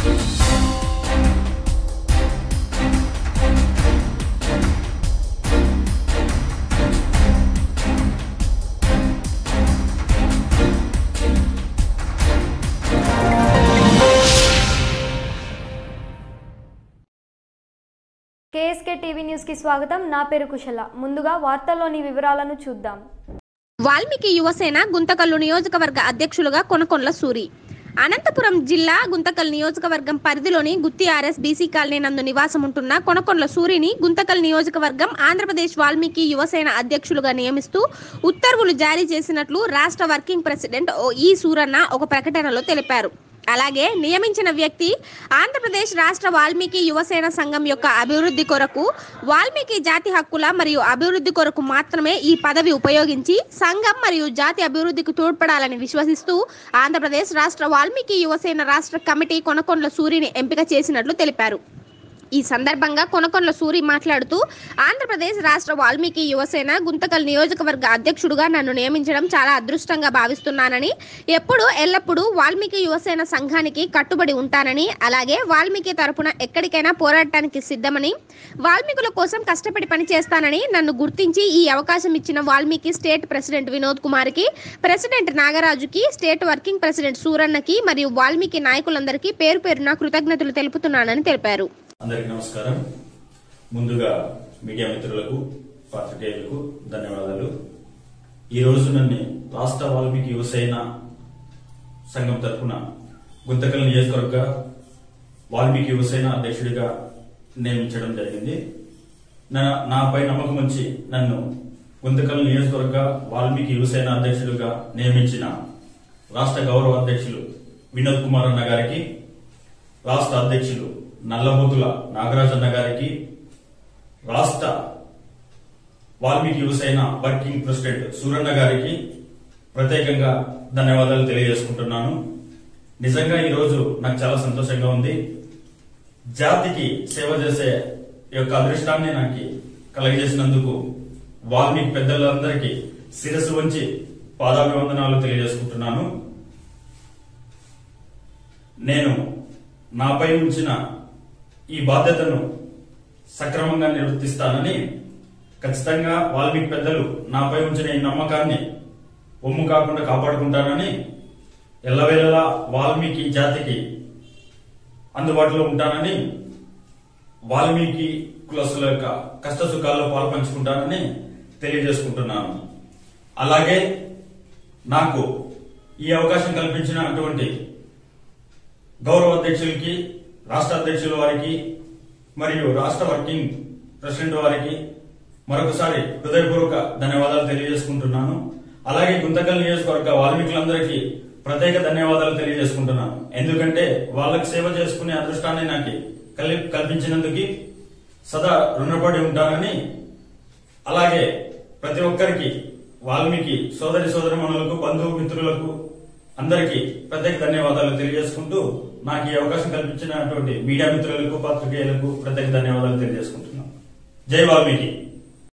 KSK TV న్యూస్కి స్వాగతం నా పేరు కుశల ముందుగా వార్తల్లోని వివరాలను చూద్దాం వాల్మీకి యువసేన గుంతకల్లు నియోజకవర్గ అధ్యక్షులుగా కొనకొండ్ల సూరి అనంతపురం జిల్లా గుంతకల్ నియోజకవర్గం పరిధిలోని గుత్తి ఆర్ఎస్ బీసీ కాలనీ నందు నివాసం ఉంటున్న కొనకొండ్ల సూరిని గుంతకల్ నియోజకవర్గం ఆంధ్రప్రదేశ్ వాల్మీకి యువసేన అధ్యక్షులుగా నియమిస్తూ ఉత్తర్వులు జారీ చేసినట్లు రాష్ట్ర వర్కింగ్ ప్రెసిడెంట్ ఓ ఈ సూరన్న ఒక ప్రకటనలో తెలిపారు అలాగే నియమించిన వ్యక్తి ఆంధ్రప్రదేశ్ రాష్ట్ర వాల్మీకి యువసేన సంఘం యొక్క అభివృద్ధి కొరకు వాల్మీకి జాతి హక్కుల మరియు అభివృద్ధి కొరకు మాత్రమే ఈ పదవి ఉపయోగించి సంఘం మరియు జాతి అభివృద్ధికి తోడ్పడాలని విశ్వసిస్తూ ఆంధ్రప్రదేశ్ రాష్ట్ర వాల్మీకి యువసేన రాష్ట్ర కమిటీ కొనకొండ్ల సూరిని ఎంపిక చేసినట్లు తెలిపారు ఈ సందర్భంగా కొనకొండ్ల సూరి మాట్లాడుతూ ఆంధ్రప్రదేశ్ రాష్ట్ర వాల్మీకి యువసేన గుంతకల్ నియోజకవర్గ అధ్యక్షుడుగా నన్ను నియమించడం చాలా అదృష్టంగా భావిస్తున్నానని ఎప్పుడు ఎల్లప్పుడూ వాల్మీకి యువసేన సంఘానికి కట్టుబడి ఉంటానని అలాగే వాల్మీకి తరపున ఎక్కడికైనా పోరాడటానికి సిద్ధమని వాల్మీకుల కోసం కష్టపడి పనిచేస్తానని నన్ను గుర్తించి ఈ అవకాశం ఇచ్చిన వాల్మీకి స్టేట్ ప్రెసిడెంట్ వినోద్ కుమార్కి ప్రెసిడెంట్ నాగరాజుకి స్టేట్ వర్కింగ్ ప్రెసిడెంట్ సూరన్నకి మరియు వాల్మీకి నాయకులందరికీ పేరు పేరున కృతజ్ఞతలు తెలుపుతున్నానని తెలిపారు అందరికీ నమస్కారం ముందుగా మీడియా మిత్రులకు పాత్రికేయులకు ధన్యవాదాలు ఈ రోజు నన్ను రాష్ట్ర వాల్మీకి యువసేన సంఘం తరఫున గుంతకల్ నియోజకవర్గ వాల్మీకి యువసేన అధ్యక్షుడిగా నియమించడం జరిగింది నా- నాపై నమ్మకం ఉంచి నన్ను గుంతకల్ నియోజకవర్గ వాల్మీకి యువసేన అధ్యక్షుడిగా నియమించిన రాష్ట్ర గౌరవ అధ్యక్షులు వినోద్ కుమార్ అన్న గారికి రాష్ట్ర అధ్యక్షులు నల్లబోతుల నాగరాజన్న గారికి రాష్ట్ర వాల్మీకి యువసేన వర్కింగ్ ప్రెసిడెంట్ సూరన్న గారికి ప్రత్యేకంగా ధన్యవాదాలు తెలియజేసుకుంటున్నాను నిజంగా ఈ రోజు నాకు చాలా సంతోషంగా ఉంది జాతికి సేవ చేసే యొక్క అదృష్టాన్ని నాకు కలగజేసినందుకు వాల్మీకి పెద్దలందరికీ శిరస్సు వంచి పాదాభివందనాలు తెలియజేసుకుంటున్నాను నేను నాపై ఉంచిన ఈ బాధ్యతను సక్రమంగా నిర్వర్తిస్తానని ఖచ్చితంగా వాల్మీకి పెద్దలు నాపై ఉంచిన ఈ నమ్మకాన్ని ఒమ్ము కాకుండా కాపాడుకుంటానని ఎల్లవేళలా వాల్మీకి జాతికి అందుబాటులో ఉంటానని వాల్మీకి కులస్తుల యొక్క కష్ట సుఖాల్లో పాల్పంచుకుంటానని తెలియజేసుకుంటున్నాను అలాగే నాకు ఈ అవకాశం కల్పించిన అటువంటి గౌరవ అధ్యక్షులకి రాష్ట్ర అధ్యక్షుల వారికి మరియు రాష్ట్ర వర్కింగ్ ప్రెసిడెంట్ వారికి మరొకసారి హృదయపూర్వక ధన్యవాదాలు తెలియజేసుకుంటున్నాను అలాగే గుంతకల్ నియోజకవర్గ వాల్మీకులందరికీ ప్రత్యేక ధన్యవాదాలు తెలియజేసుకుంటున్నాను ఎందుకంటే వాళ్ళకి సేవ చేసుకునే అదృష్టాన్ని నాకు కల్పి- కల్పించినందుకు సదా రుణపడి ఉంటానని అలాగే ప్రతి ఒక్కరికి వాల్మీకి సోదరి సోదరిమణులకు బంధువు మిత్రులకు అందరికీ ప్రత్యేక ధన్యవాదాలు తెలియజేసుకుంటూ నాకు ఈ అవకాశం కల్పించినటువంటి మీడియా మిత్రులకు పాత్రికేయులకు ప్రత్యేక ధన్యవాదాలు తెలియజేసుకుంటున్నాను జై వాల్మీకి